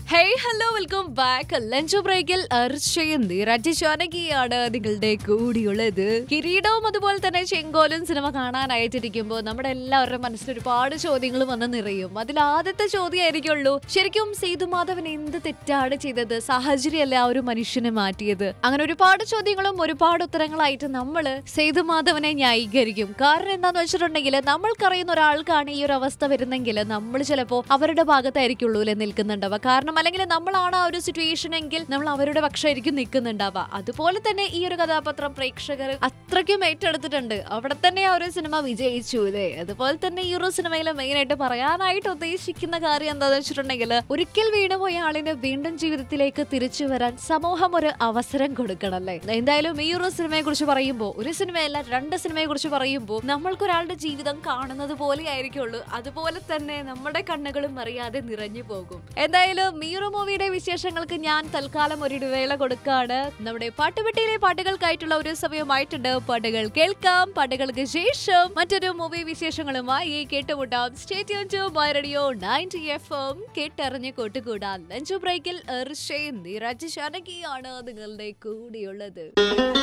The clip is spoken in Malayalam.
hey hello welcome back lunch ബ്രേക്കിൽ അർച്ചയും നിരജാനകിയാണ് നിങ്ങളുടെ കൂടിയുള്ളത് കിരീടവും അതുപോലെ തന്നെ ചെങ്കോലും സിനിമ കാണാനായിട്ടിരിക്കുമ്പോൾ നമ്മുടെ എല്ലാവരുടെ മനസ്സിൽ ഒരുപാട് ചോദ്യങ്ങൾ വന്ന് നിറയും അതിൽ ആദ്യത്തെ ചോദ്യമായിരിക്കുള്ളൂ ശരിക്കും സേതുമാധവൻ എന്ത് തെറ്റാണ് ചെയ്തത് സാഹചര്യമല്ല ആ ഒരു മനുഷ്യനെ മാറ്റിയത് അങ്ങനെ ഒരുപാട് ചോദ്യങ്ങളും ഒരുപാട് ഉത്തരങ്ങളായിട്ട് നമ്മൾ സേതുമാധവനെ ന്യായീകരിക്കും കാരണം എന്താന്ന് വെച്ചിട്ടുണ്ടെങ്കിൽ നമ്മൾക്കറിയുന്ന ഒരാൾക്കാണ് ഈ ഒരു അവസ്ഥ വരുന്നെങ്കിൽ നമ്മൾ ചിലപ്പോൾ അവരുടെ ഭാഗത്തായിരിക്കുള്ളൂ അല്ലെ നിൽക്കുന്നുണ്ടാവുക കാരണം അല്ലെങ്കിൽ നമ്മളാണ് ആ ഒരു സിറ്റുവേഷൻ എങ്കിൽ നമ്മൾ അവരുടെ പക്ഷമായിരിക്കും നിൽക്കുന്നുണ്ടാവുക അതുപോലെ തന്നെ ഈ ഒരു കഥാപാത്രം പ്രേക്ഷകർ അത്രയ്ക്കും ഏറ്റെടുത്തിട്ടുണ്ട് അവിടെ തന്നെ ആ ഒരു സിനിമ വിജയിച്ചു അല്ലേ അതുപോലെ തന്നെ ഈ ഒരു സിനിമയിൽ മെയിൻ ആയിട്ട് പറയാനായിട്ട് ഉദ്ദേശിക്കുന്ന കാര്യം എന്താണെന്ന് വെച്ചിട്ടുണ്ടെങ്കിൽ ഒരിക്കൽ വീണുപോയ ആളിന് വീണ്ടും ജീവിതത്തിലേക്ക് തിരിച്ചു വരാൻ സമൂഹം ഒരു അവസരം കൊടുക്കണം അല്ലേ എന്തായാലും ഈ ഒരു സിനിമയെ കുറിച്ച് പറയുമ്പോൾ ഒരു സിനിമയല്ല രണ്ട് സിനിമയെ കുറിച്ച് പറയുമ്പോൾ നമ്മൾക്ക് ഒരാളുടെ ജീവിതം കാണുന്നത് പോലെ ആയിരിക്കുള്ളൂ അതുപോലെ തന്നെ നമ്മുടെ കണ്ണുകളും അറിയാതെ നിറഞ്ഞു പോകും എന്തായാലും മീറു മൂവിയുടെ വിശേഷങ്ങൾക്ക് ഞാൻ തൽക്കാലം ഒരു ഇടവേള കൊടുക്കാണ് നമ്മുടെ പാട്ടുപെട്ടിയിലെ പാട്ടുകൾക്കായിട്ടുള്ള ഒരു സമയമായിട്ടുണ്ട് പാട്ടുകൾ കേൾക്കാം പാട്ടുകൾക്ക് ശേഷം മറ്റൊരു മൂവി വിശേഷങ്ങളുമായി കേട്ടുമുട്ടാം state to by radio ninety F M കേട്ടറിഞ്ഞ് കൂട്ടുകൂടാൻ ലഞ്ച് ബ്രേക്കിൽ എർഷയും നിരജ് ശാനകിയാണ് നിങ്ങളുടെ കൂടെയുള്ളത്